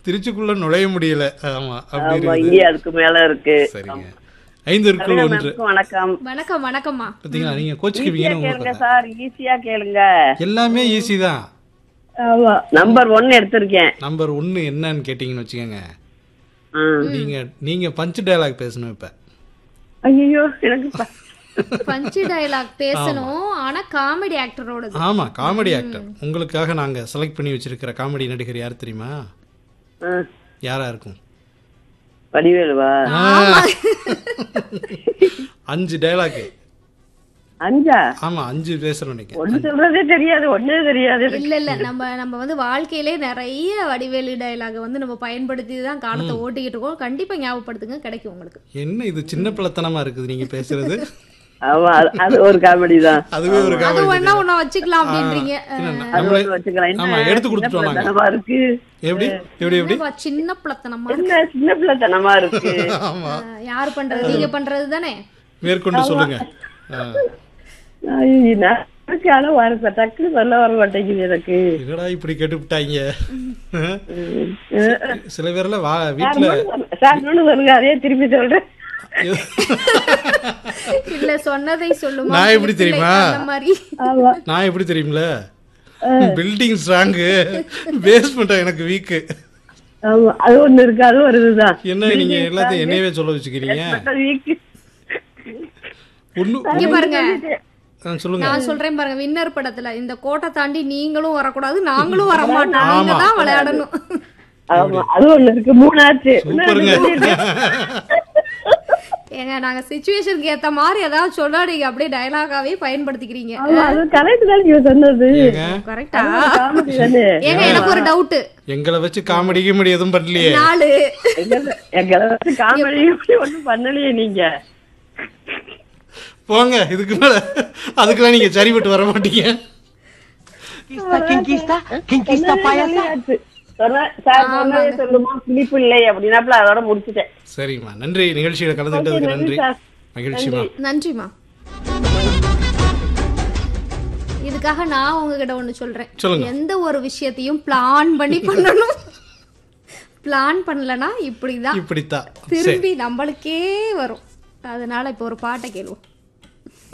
திருச்சிக்குள்ள நுழைய முடியல ஆமா அப்படி ஆமா இருக்குது இங்கே அதுக்கு மேல இருக்கு சரிங்க ஐந்திற்குள் ஒன்று மேம்க்கு வணக்கம் வணக்கம் வணக்கம்மா பாத்தீங்களா நீங்க ஈஸியா கோச்சிக்குவீங்கன்னு கேளுங்க உங்களுக்கு சார் ஈஸியா கேளுங்க எல்லாமே ஈஸி தான் ஆமா நம்பர் ஒன் எடுத்திருக்கேன் நம்பர் ஒன்னு என்னன்னு கேட்டீங்கன்னு வச்சுக்கோங்க ஆ. நீங்க நீங்க பஞ்ச் டயலாக் பேசணும் இப்ப ஐயோ எனக்கு ப- பஞ்சு டயலாக் பேசணும் ஆனா காமெடி ஆக்டரோடது ஆமா காமெடி ஆக்டர் உங்களுக்காக நாங்க செலக்ட் பண்ணி வச்சிருக்கிற காமெடி நடிகர் யார் தெரியுமா ஆ. யாரா இருக்கும் வடிவேலுவா ஆ. அஞ்சு டயலாக் அஞ்சா ஆமா அஞ்சு பேசணும் நீங்க ஒண்ணு சொல்றதே தெரியாது ஒண்ணே தெரியாது இல்ல இல்ல நம்ம நம்ம வந்து வாழ்க்கையிலே நிறைய வடிவேலு டயலாக வந்து நம்ம பயன்படுத்தி தான் காலத்தை ஓட்டிக்கிட்டு இருக்கோம் கண்டிப்பா ஞாபகப்படுத்துங்க கிடைக்கும் உங்களுக்கு என்ன இது சின்ன பிள்ளைத்தனமா இருக்குது நீங்க பேசுறது ஆமா அது- அது ஒரு காமெடி தான் அதுவே ஒரு அது காமெடி ஒண்ணா ஒண்ணா வச்சுக்கலாம் அப்படின்றீங்க என்ன, அது நம்மளே ஒண்ணு வச்சுக்கலாம் என்ன ஆமா எடுத்து கொடுத்துட்டோம் நாங்க பிள்ளைத்தனமா இருக்கு எப்படி எப்படி எப்படி என்னப்பா, சின்ன பிள்ளைத்தனமா என்ன சின்ன பிள்ளைத்தனமா இருக்கு ஆமா அஹ், யாரு பண்றது நீங்க பண்றது தானே மேற்கொண்டு சொல்லுங்க ஆ. ஐயோ, நான் இருக்கு, ஆனா வர டக்குனு சொல்ல வர மாட்டேங்குது எனக்கு என்னடா இப்படி கேட்டு விட்டாங்க ம். சில பேர்ல வா சார், வீட்டுல இன்னொன்னு சொல்லுங்க. சார் இன்னொன்னு சொல்லுங்க அதே திருப்பி சொல்றேன் இல்ல சொன்னதை சொல்லுமா நான் எப்படி இல்லை, தெரியுமா? அந்த மாதிரி ஆமா நான் எப்படி தெரியுமில பில்டிங் ஸ்ட்ராங்கு பேஸ்மெண்ட் எனக்கு வீக்கு ஆமா அது ஒண்ணு இருக்கு அது ஒரு இதுதான் என்ன நீங்க எல்லாத்தையும் என்னையவே சொல்ல வச்சுக்கிறீங்க வீக்கு ஒண்ணு இங்க பாருங்க ஆ, சொல்லுங்க நான் சொல்றேன் பாருங்க வின்னர் படத்துல இந்த கோட்டை தாண்டி நீங்களும் வரக்கூடாது நாங்களும் வர மாட்டோம் நீங்க தான் விளையாடணும் ஆமா அது ஒண்ணு இருக்கு மூணாச்சு சூப்பருங்க ஏங்க நாங்க சுச்சுவேஷனுக்கு ஏத்த மாதிரி ஏதாவது சொன்னா நீங்க அப்படியே டயலாகாவே பயன்படுத்திக்கிறீங்க ஆமா அது கரெக்ட் தான் நீங்க சொன்னது ஏங்க கரெக்டா காமெடி தானே ஏங்க எனக்கு ஒரு டவுட் எங்களை வச்சு காமெடி கிமெடி எதுவும் பண்ணலையே நாலு எங்களை எங்களை வச்சு காமெடி ஒண்ணும் பண்ணலையே நீங்க போங்க இதுக்கு மேல அதுக்கெல்லாம் நீங்க சரிபட்டு வர மாட்டீங்க சொல்லியாச்சு. சொன்ன- சார் சொன்னதே சொல்லுமா புளிப்பு இல்லை அப்படின்னாப்புல அதோட முடிச்சுட்டேன் சரிம்மா நன்றி நிகழ்ச்சியில கலந்துக்கிட்டதுக்கு நன்றி சார். மகிழ்ச்சிமா நன்றிமா இதுக்காக நான் உங்ககிட்ட ஒண்ணு சொல்றேன் சொல்லுங்க. எந்த ஒரு விஷயத்தையும் பிளான் பண்ணி பண்ணணும் பிளான் பண்ணலனா இப்படிதான் இப்படித்தான் சரி திரும்பி நம்மளுக்கே வரும் அதனால இப்போ ஒரு பாட்டை கேளுவோம்